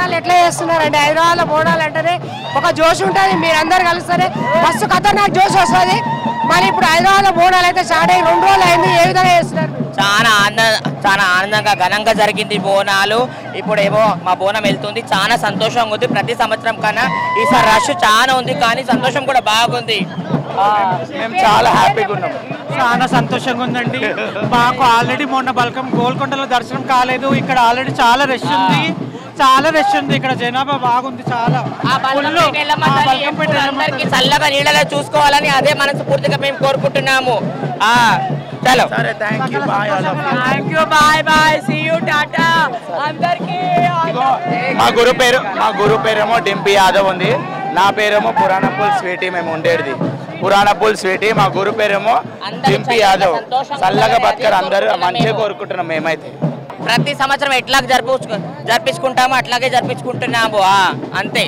బోనాలు ఎట్లా చేస్తున్నారండి హైదరాబాద్ లో బోనాలు అంటేనే ఒక జోష్ ఉంటుంది మీరందరు కలిస్తేనే మస్తు ఖతర్నాక్ జోష్ వస్తుంది మరి ఇప్పుడు హైదరాబాద్ లో బోనాలు అయితే స్టార్ట్ అయ్యి రెండు రోజులు అయింది ఏ విధంగా చేస్తున్నారు చాలా ఆనంద చాలా ఆనందంగా ఘనంగా జరిగింది బోనాలు ఇప్పుడేమో మా బోనం వెళ్తుంది చాలా సంతోషంగా ఉంది ప్రతి సంవత్సరం కన్నా ఈసారి రష్ చాలా ఉంది కానీ సంతోషం కూడా బాగుంది మేము చాలా హ్యాపీగా ఉన్నాం చాలా సంతోషంగా ఉందండి మాకు ఆల్రెడీ మొన్న బల్కం గోల్కొండలో దర్శనం కాలేదు ఇక్కడ ఆల్రెడీ చాలా రష్ ఉంది చాలా రష్ ఉంది ఇక్కడ జనాభా బాగుంది చాలా ఆ Full. బల్కంపేట ఎల్లమ్మ ఆ తల్లి బల్కంపేట ఎప్పుడు ఎల్లమ్మ అందరికీ తల్లి. చల్లగా నీళ్ళగా చూసుకోవాలని అదే మనస్ఫూర్తిగా మేము కోరుకుంటున్నాము ఆ చలో సరే thank you bye thank you bye bye see you టాటా అందరికీ మా గురు పేరు మా గురు పేరేమో డింపి యాదవ్ ఉంది నా పేరేమో పురాణపూల్ స్వీటీ మేము ఉండేది పురాణపూల్ స్వీటీ మా గురు పేరేమో అందరూ డింపి చల్లగా యాదవ్ సంతోషంగా చల్లగా ఉండాలి, బతకరు అదే అందరూ కోరుకుంటున్నాం మంచిగా మేము. కోరుకుంటున్నాం మేమైతే ప్రతి సంవత్సరం ఎట్లా జరుపు జరిపించుకుంటామో అట్లాగే జరిపించుకుంటున్నాము ఆ, అంతే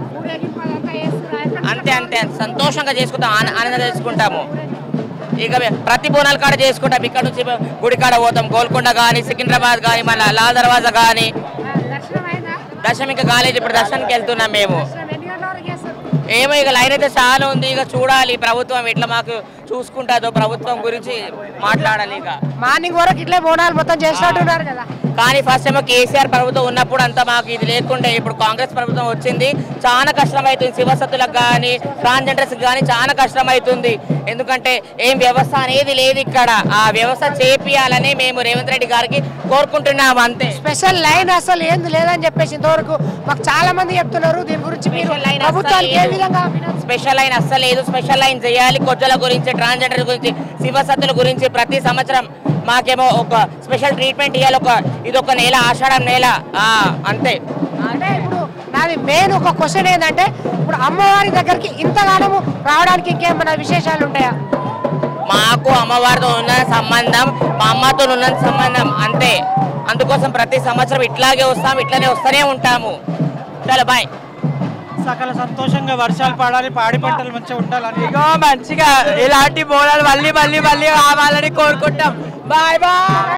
అంతే అంతే సంతోషంగా చేసుకుంటాం ఆన- ఆనందంగా చేసుకుంటాము ఇక మే- ప్రతి బోనాల కాడ చేసుకుంటాం ఇక్కడ నుంచి గుడి కాడ పోతాం గోల్కొండ కానీ సికింద్రాబాద్ కానీ మళ్ళీ లాల్ దర్వాజా కానీ దర్శనం ఇంకా కాలేదు ఇప్పుడు దర్శనానికి వెళ్తున్నాం మేము ఏమో ఇక లైన్ అయితే చాలా ఉంది ఇక చూడాలి ప్రభుత్వం ఎట్లా మాకు చూసుకుంటుందో ప్రభుత్వం గురించి మాట్లాడాలి ఇక మార్నింగ్ వరకు ఇట్లే బోనాలు మొత్తం చేసినట్టున్నారు కదా కానీ ఫస్ట్ ఏమో కేసీఆర్ ప్రభుత్వం ఉన్నప్పుడు అంతా మాకు ఇది లేకుండే ఇప్పుడు కాంగ్రెస్ ప్రభుత్వం వచ్చింది చాలా కష్టమవుతుంది శివసత్తులకు కానీ ట్రాన్స్జెండర్స్ కానీ చాలా కష్టమవుతుంది ఎందుకంటే ఏం వ్యవస్థ అనేది లేదు ఇక్కడ ఆ వ్యవస్థ చేపియాలని మేము రేవంత్ రెడ్డి గారికి కోరుకుంటున్నాము అంతే స్పెషల్ లైన్ అసలు ఏంది లేదని చెప్పేసి ఇంతవరకు మాకు చాలా మంది చెప్తున్నారు దీని గురించి మీరు స్పెషల్ లైన్ ప్రభుత్వానికి ఏ అస్సలు విధంగా స్పెషల్ లైన్ అస్సలు లేదు స్పెషల్ లైన్ చేయాలి కొజ్జల గురించి ట్రాన్స్జెండర్ గురించి శివసత్తుల గురించి ప్రతి సంవత్సరం మాకేమో ఒక స్పెషల్ ట్రీట్మెంట్ ఇవ్వాలి ఒక ఇది ఒక నెల ఆషాఢం నెల ఆ, అంతే అంటే ఇప్పుడు నాది మెయిన్ ఒక క్వశ్చన్ ఏంటంటే ఇప్పుడు అమ్మవారి దగ్గరికి ఇంతగానము రావడానికి ఇంకేమైనా విశేషాలు ఉంటాయా మాకు అమ్మవారితో ఉన్న సంబంధం మా అమ్మతో ఉన్న సంబంధం అంతే అందుకోసం ప్రతి సంవత్సరం ఇట్లాగే వస్తాం ఇట్లానే వస్తూనే ఉంటాము చలో బాయ్ సకల సంతోషంగా వర్షాలు పడాలి పాడి పంటలు మంచిగా ఉండాలని ఇగో మంచిగా ఇలాంటి బోనాలు మళ్ళీ మళ్ళీ మళ్ళీ కావాలని కోరుకుంటాం బాయ్ బాయ్